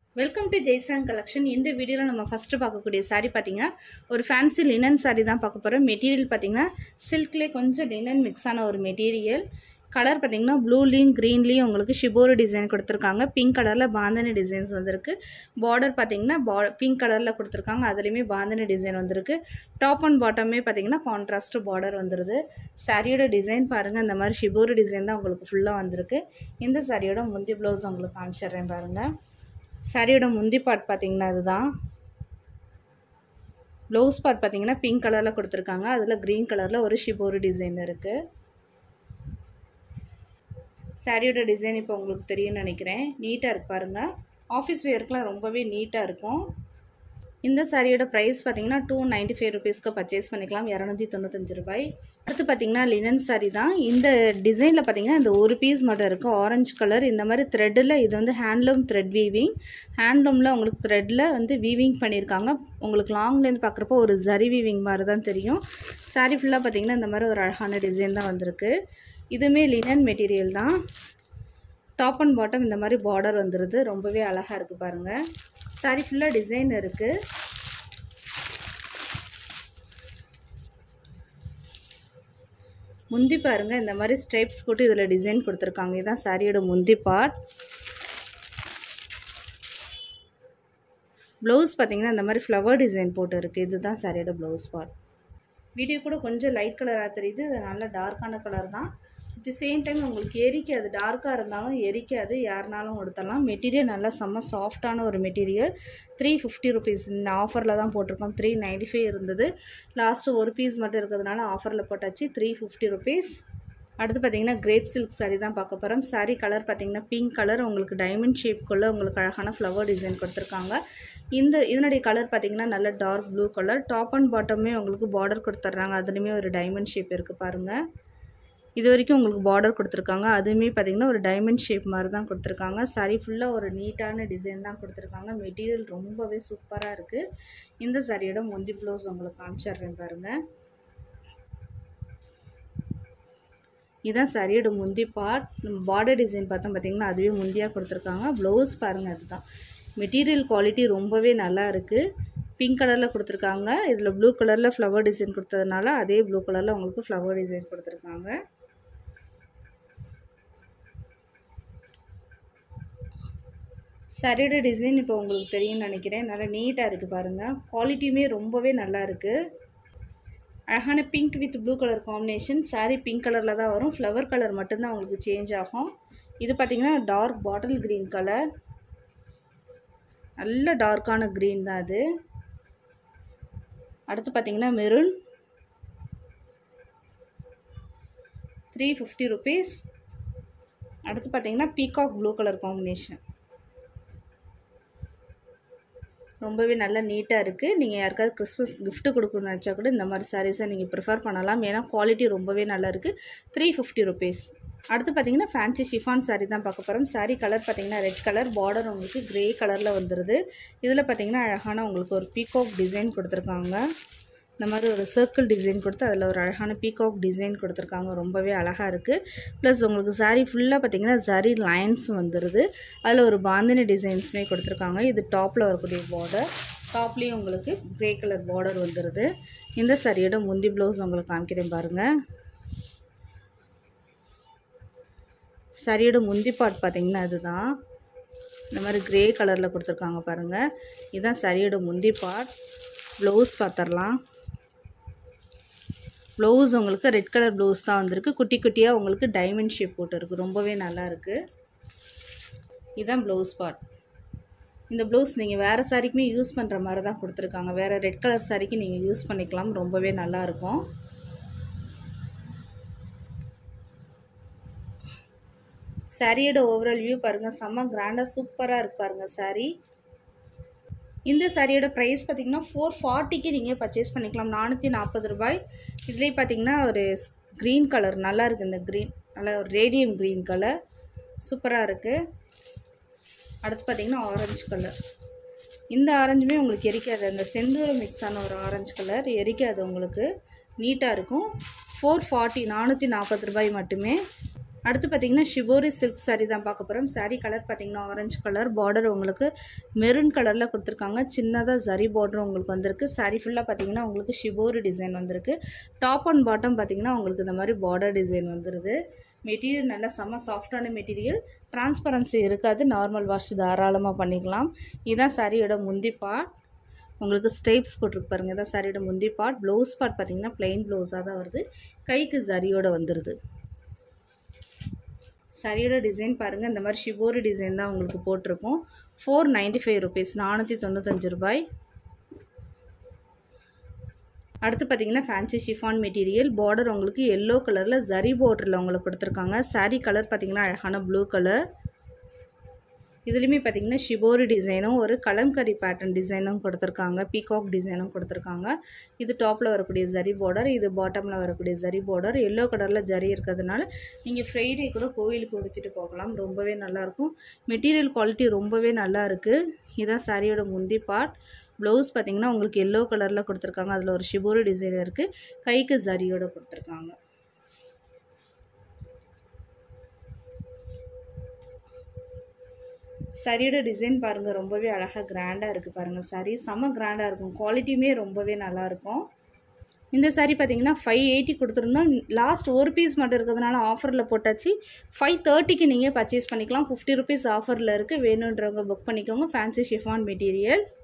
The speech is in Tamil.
வெல்கம் டு ஜெய்சாங் கலெக்ஷன் இந்த வீடியோவில் நம்ம ஃபஸ்ட்டு பார்க்கக்கூடிய saree பார்த்தீங்கன்னா ஒரு ஃபேன்சி லினன் saree தான் பார்க்க போகிறோம் மெட்டீரியல் பார்த்தீங்கன்னா சில்க்லேயே கொஞ்சம் லினன் மிக்ஸ் ஆன ஒரு மெட்டீரியல் கலர் பார்த்தீங்கன்னா ப்ளூலேயும் க்ரீன்லேயும் உங்களுக்கு ஷிபோரு டிசைன் கொடுத்துருக்காங்க பிங்க் கலரில் பாந்தனி டிசைன்ஸ் வந்திருக்கு பார்டர் பார்த்தீங்கன்னா பா பிங்க் கலரில் கொடுத்துருக்காங்க அதுலேயுமே பாந்தனி டிசைன் வந்திருக்கு டாப் அண்ட் பாட்டமே பார்த்தீங்கன்னா கான்ட்ராஸ்ட் பார்டர் வந்துருது சாரியோட டிசைன் பாருங்கள் இந்த மாதிரி ஷிபோரு டிசைன் தான் உங்களுக்கு ஃபுல்லாக வந்திருக்கு இந்த சாரியோட முந்தி ப்ளவுஸ் உங்களுக்கு காமிச்சிடுறேன் பாருங்கள் சாரியோட முந்தி பார்ட் பார்த்தீங்கன்னா அதுதான் ப்ளவுஸ் பார்ட் பார்த்தீங்கன்னா பிங்க் கலரில் கொடுத்துருக்காங்க அதில் க்ரீன் கலரில் ஒரு ஷிபோரு டிசைன் இருக்குது சாரியோட டிசைன் இப்போ உங்களுக்கு தெரியும்னு நினைக்கிறேன் நீட்டாக இருக்கு பாருங்கள் ஆஃபீஸ் வேர்க்கெலாம் ரொம்பவே நீட்டாக இருக்கும் இந்த சாரியோட ப்ரைஸ் பார்த்தீங்கன்னா டூ நைன்ட்டி ஃபைவ் ருபீஸ்க்கு பர்ச்சேஸ் பண்ணிக்கலாம் இரநூத்தி தொண்ணூத்தஞ்சு ரூபாய் அடுத்து பார்த்தீங்கன்னா லினன் சாரி தான் இந்த டிசைனில் பார்த்தீங்கன்னா இந்த ஒரு பீஸ் மட்டும் இருக்குது ஆரஞ்சு கலர் இந்த மாதிரி த்ரெட்டில் இது வந்து ஹேண்ட்லூம் த்ரெட் வீவிங் ஹேண்ட்லூமில் உங்களுக்கு த்ரெட்டில் வந்து வீவிங் பண்ணியிருக்காங்க உங்களுக்கு லாங்லேருந்து பார்க்குறப்போ ஒரு ஜரி வீவிங் மாதிரி தான் தெரியும் சாரி ஃபுல்லாக பார்த்தீங்கன்னா இந்த மாதிரி ஒரு அழகான டிசைன் தான் வந்திருக்கு இதுவுமே லினன் மெட்டீரியல் தான் டாப் அண்ட் பாட்டம் இந்த மாதிரி பார்டர் வந்துடுது ரொம்பவே அழகாக இருக்குது பாருங்கள் சாரி ஃபுல்லாக டிசைன் இருக்குது முந்தி பாருங்கள் இந்த மாதிரி ஸ்ட்ரைப்ஸ் போட்டு இதில் டிசைன் கொடுத்துருக்காங்க இதுதான் சாரியோட முந்தி பார்ட் ப்ளவுஸ் பார்த்தீங்கன்னா இந்த மாதிரி ஃப்ளவர் டிசைன் போட்டு இருக்குது இதுதான் சாரியோட ப்ளவுஸ் பார்ட் வீடியோ கூட கொஞ்சம் லைட் கலராக தெரியுது இது நல்ல டார்க்கான கலர் தான் அட் தி சேம் டைம் உங்களுக்கு எரிக்காது டார்க்காக இருந்தாலும் எரிக்காது யாருனாலும் கொடுத்தலாம் மெட்டீரியல் நல்லா செம்ம சாஃப்டான ஒரு மெட்டீரியல் த்ரீ ஃபிஃப்டி ருபீஸ் இந்த ஆஃபரில் தான் போட்டிருக்கோம் த்ரீ நைன்டி ஃபைவ் இருந்தது லாஸ்ட்டு ஒரு பீஸ் மட்டும் இருக்கிறதுனால ஆஃபரில் போட்டாச்சு த்ரீ ஃபிஃப்டி ருபீஸ் அடுத்து பார்த்தீங்கன்னா கிரேப் சில்க் சாரீ தான் பார்க்க போகிறோம் சாரீ கலர் பார்த்தீங்கன்னா பிங்க் கலர் உங்களுக்கு டைமண்ட் ஷேப்குள்ளே உங்களுக்கு அழகான ஃப்ளவர் டிசைன் கொடுத்துருக்காங்க இந்த இதனுடைய கலர் பார்த்தீங்கன்னா நல்ல dark blue colour top and பாட்டமே உங்களுக்கு பார்டர் கொடுத்துட்றாங்க அதுலேயுமே ஒரு டைமண்ட் ஷேப் இருக்குது பாருங்கள் இது வரைக்கும் உங்களுக்கு பார்டர் கொடுத்துருக்காங்க அதுவுமே பார்த்திங்கன்னா ஒரு டைமண்ட் ஷேப் மாதிரி தான் கொடுத்துருக்காங்க சாரீ ஃபுல்லாக ஒரு நீட்டான டிசைன் தான் கொடுத்துருக்காங்க மெட்டீரியல் ரொம்பவே சூப்பராக இருக்குது இந்த சாரியோட முந்தி ப்ளவுஸ் உங்களுக்கு காமிச்சிட்றேன் பாருங்கள் இதுதான் சாரியோட முந்தி பார்ட் நம்ம பார்டர் டிசைன் பார்த்தோம் பார்த்திங்கன்னா அதுவே முந்தியாக கொடுத்துருக்காங்க ப்ளவுஸ் பாருங்கள் அதுதான் மெட்டீரியல் குவாலிட்டி ரொம்பவே நல்லா இருக்குது பிங்க் கலரில் கொடுத்துருக்காங்க இதில் ப்ளூ கலரில் ஃப்ளவர் டிசைன் கொடுத்ததுனால அதே ப்ளூ கலரில் உங்களுக்கு ஃப்ளவர் டிசைன் கொடுத்துருக்காங்க சரியோட டிசைன் இப்போ உங்களுக்கு தெரியும்னு நினைக்கிறேன் நல்லா நீட்டாக இருக்குது பாருங்கள் குவாலிட்டியுமே ரொம்பவே நல்லா இருக்குது அழகான pink with blue colour combination sari pink கலரில் தான் வரும் ஃப்ளவர் கலர் மட்டும்தான் உங்களுக்கு சேஞ்ச் ஆகும் இது பார்த்திங்கன்னா டார்க் பாட்டில் க்ரீன் கலர் நல்ல டார்க்கான க்ரீன் தான் அது அடுத்து பார்த்திங்கன்னா மெரூன் த்ரீ ஃபிஃப்டி ருபீஸ் அடுத்து பார்த்திங்கன்னா பீகாக் ப்ளூ கலர் காம்பினேஷன் ரொம்பவே நல்லா நீட்டாக இருக்குது நீங்கள் யாருக்காவது கிறிஸ்மஸ் கிஃப்ட்டு கொடுக்கணும்னு நினச்சா கூட இந்த மாதிரி சாரீஸை நீங்கள் ப்ரிஃபர் பண்ணலாம் ஏன்னா குவாலிட்டி ரொம்பவே நல்லா இருக்குது த்ரீ ஃபிஃப்டி ருபீஸ் அடுத்து பார்த்தீங்கன்னா ஃபேன்சி ஷிஃபான் சாரீ தான் பார்க்க போகிறோம் சாரீ கலர் பார்த்தீங்கன்னா ரெட் கலர் பார்டர் உங்களுக்கு க்ரே கலரில் வந்துடுது இதில் பார்த்தீங்கன்னா அழகான உங்களுக்கு ஒரு பீகாக் டிசைன் கொடுத்துருக்காங்க இந்த மாதிரி ஒரு சர்க்கிள் டிசைன் கொடுத்து அதில் ஒரு அழகான பீகாக் டிசைன் கொடுத்துருக்காங்க ரொம்பவே அழகாக இருக்குது ப்ளஸ் உங்களுக்கு சாரீ ஃபுல்லாக பார்த்தீங்கன்னா சாரீ லைன்ஸ் வந்துடுது அதில் ஒரு பாந்தினி டிசைன்ஸுமே கொடுத்துருக்காங்க இது டாப்பில் வரக்கூடிய பார்டர் டாப்லேயும் உங்களுக்கு க்ரே கலர் பார்டர் வந்துடுது இந்த சாரியோட முந்தி ப்ளவுஸ் உங்களுக்கு காமிக்கிறேன் பாருங்கள் சரியோட முந்தி பார்ட் பார்த்தீங்கன்னா அதுதான் இந்த மாதிரி க்ரே கலரில் கொடுத்துருக்காங்க பாருங்கள் இதுதான் சரியோட முந்தி பார்ட் ப்ளவுஸ் பார்த்துடலாம் ப்ளவுஸ் உங்களுக்கு ரெட் கலர் ப்ளவுஸ் தான் வந்திருக்கு குட்டி குட்டியாக உங்களுக்கு டைமண்ட் ஷேப் போட்டு இருக்குது ரொம்பவே நல்லா இருக்குது இதுதான் ப்ளவுஸ் பார்ட் இந்த ப்ளவுஸ் நீங்கள் வேறு சாரிக்குமே யூஸ் பண்ணுற மாதிரி தான் கொடுத்துருக்காங்க வேறு ரெட் கலர் சாரிக்கு நீங்கள் யூஸ் பண்ணிக்கலாம் ரொம்பவே நல்லாயிருக்கும் சாரியோட ஓவரால் வியூ பாருங்கள் செம்ம கிராண்டாக சூப்பராக இருக்கு பாருங்கள் சாரீ இந்த சாரியோட ப்ரைஸ் பார்த்திங்கன்னா ஃபோர் ஃபார்ட்டிக்கு நீங்கள் பர்ச்சேஸ் பண்ணிக்கலாம் நானூற்றி நாற்பது ரூபாய் இதுலேயே பார்த்தீங்கன்னா ஒரு க்ரீன் கலர் நல்லா இருக்குது இந்த க்ரீன் நல்லா ஒரு ரேடியம் க்ரீன் கலர் சூப்பராக இருக்குது அடுத்து பார்த்திங்கன்னா ஆரஞ்சு கலர் இந்த ஆரஞ்சுமே உங்களுக்கு எரிக்காது அந்த செந்தூரம் மிக்ஸ் ஆன ஒரு ஆரஞ்சு கலர் எரிக்காது உங்களுக்கு நீட்டாக இருக்கும் ஃபோர் ஃபார்ட்டி நானூற்றி நாற்பது ரூபாய் மட்டுமே அடுத்து பார்த்தீங்கன்னா ஷிபோரி சில்க் saree தான் பார்க்க போகிறோம் saree கலர் பார்த்தீங்கன்னா ஆரஞ்சு கலர் பார்டர் உங்களுக்கு மெரூன் கலரில் கொடுத்துருக்காங்க சின்னதாக ஜரி பார்டர் உங்களுக்கு வந்திருக்கு saree ஃபுல்லாக பார்த்தீங்கன்னா உங்களுக்கு ஷிபோரி டிசைன் வந்திருக்கு டாப் அண்ட் பாட்டம் பார்த்தீங்கன்னா உங்களுக்கு இந்த மாதிரி பார்டர் டிசைன் வந்துடுது மெட்டீரியல் நல்லா செம்ம சாஃப்டான மெட்டீரியல் டிரான்ஸ்பரன்சி இருக்காது நார்மல் வாஷ் தாராளமாக பண்ணிக்கலாம் இதுதான் சாரியோட முந்தி பார்ட் உங்களுக்கு ஸ்டெப்ஸ் போட்டிருக்கு பாருங்கள் இதான் சாரியோட முந்தி பார்ட் ப்ளவுஸ் பார்ட் பார்த்தீங்கன்னா plain ப்ளவுஸாக தான் வருது கைக்கு ஜரியோட வந்துடுது சரியோட டிசைன் பாருங்கள் இந்த மாதிரி ஷிபோரி டிசைன் தான் உங்களுக்கு போட்டிருக்கோம் ஃபோர் நைன்ட்டி ஃபைவ் ருபீஸ் நானூற்றி தொண்ணூத்தஞ்சு ரூபாய் அடுத்து பார்த்தீங்கன்னா ஃபேன்சி ஷிஃபான் மெட்டீரியல் பார்டர் உங்களுக்கு எல்லோ கலரில் ஜரி பார்டரில் உங்களுக்கு கொடுத்துருக்காங்க saree கலர் பார்த்தீங்கன்னா அழகான ப்ளூ கலர் இதுலேயுமே பார்த்தீங்கன்னா ஷிபோரி டிசைனும் ஒரு கலம்கரி பேட்டர்ன் டிசைனும் கொடுத்துருக்காங்க பீகாக் டிசைனும் கொடுத்துருக்காங்க இது டாப்பில் வரக்கூடிய ஜரி பார்டர் இது பாட்டமில் வரக்கூடிய ஜரி பார்டர் எல்லோ கலரில் ஜரி இருக்கிறதுனால நீங்கள் ஃப்ரைடே கூட கோயிலுக்கு உடுத்திட்டு போகலாம் ரொம்பவே நல்லாயிருக்கும் மெட்டீரியல் குவாலிட்டி ரொம்பவே நல்லா இருக்குது இதான் சாரியோட முந்தி பார்ட் ப்ளவுஸ் பார்த்தீங்கன்னா உங்களுக்கு எல்லோ கலரில் கொடுத்துருக்காங்க அதில் ஒரு ஷிபோரி டிசைன் இருக்குது கைக்கு ஜரியோட கொடுத்துருக்காங்க சரியோட டிசைன் பாருங்கள் ரொம்பவே அழகாக கிராண்டாக இருக்குது பாருங்கள் சாரி செம்ம கிராண்டாக இருக்கும் குவாலிட்டியுமே ரொம்பவே நல்லாயிருக்கும் இந்த சாரீ பார்த்தீங்கன்னா ஃபைவ் எயிட்டி கொடுத்துருந்தோம் லாஸ்ட் ஒரு பீஸ் மட்டும் இருக்கிறதுனால ஆஃபரில் போட்டாச்சு ஃபைவ் தேர்ட்டிக்கு நீங்கள் பர்ச்சேஸ் பண்ணிக்கலாம் ஃபிஃப்டி ருபீஸ் ஆஃபரில் இருக்குது வேணுன்றவங்க புக் பண்ணிக்கோங்க ஃபேன்சி ஷிஃபான் மெட்டீரியல்